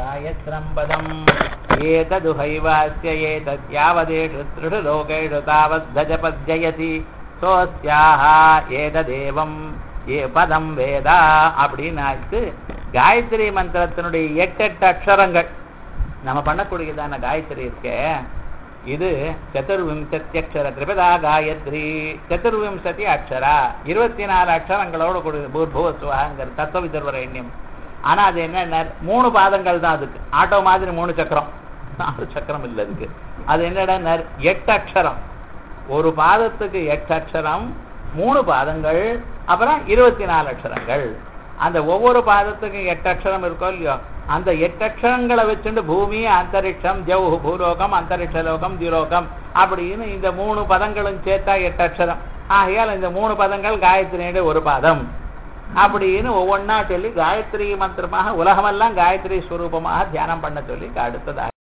गायत्रम् पदम् एतदुहैवास्य एतत् यावदेषु त्रिषु लोकेषु तावद्धजपद्ययति सोऽस्याः ஏததேவம் ஏ பதம் வேதா அப்படின்னாச்சு காயத்ரி மந்திரத்தினுடைய எட்டு எட்டு அக்ஷரங்கள் நம்ம பண்ணக்கூடியதான காயத்ரி இருக்கே இது சதுர்விம்சத்தியக்ஷர திரிபதா காயத்ரி சதுர்விம்சதி அக்ஷரா இருபத்தி நாலு அக்ஷரங்களோட கூடிய பூர்புவசுவாங்கிற தத்துவ விதர்வரண்யம் ஆனா அது என்ன மூணு பாதங்கள் தான் அதுக்கு ஆட்டோ மாதிரி மூணு சக்கரம் நாலு சக்கரம் இல்லை அதுக்கு அது என்னடா எட்டு அக்ஷரம் ஒரு பாதத்துக்கு எட்டு அக்ஷரம் மூணு பாதங்கள் அப்புறம் இருபத்தி நாலு அக்ஷரங்கள் அந்த ஒவ்வொரு பாதத்துக்கும் எட்டு அக்ஷரம் இருக்கோ இல்லையோ அந்த எட்டு அக்ஷரங்களை வச்சுட்டு பூமி அந்தரிக்ஷம் ஜவு பூலோகம் அந்தரிக்ஷ லோகம் திலோகம் அப்படின்னு இந்த மூணு பதங்களும் சேர்த்தா எட்டு அக்ஷரம் ஆகையால் இந்த மூணு பதங்கள் காயத்ரியுடைய ஒரு பாதம் அப்படின்னு ஒவ்வொன்றா சொல்லி காயத்ரி மந்திரமாக உலகமெல்லாம் காயத்ரி ஸ்வரூபமாக தியானம் பண்ண சொல்லி அடுத்ததாக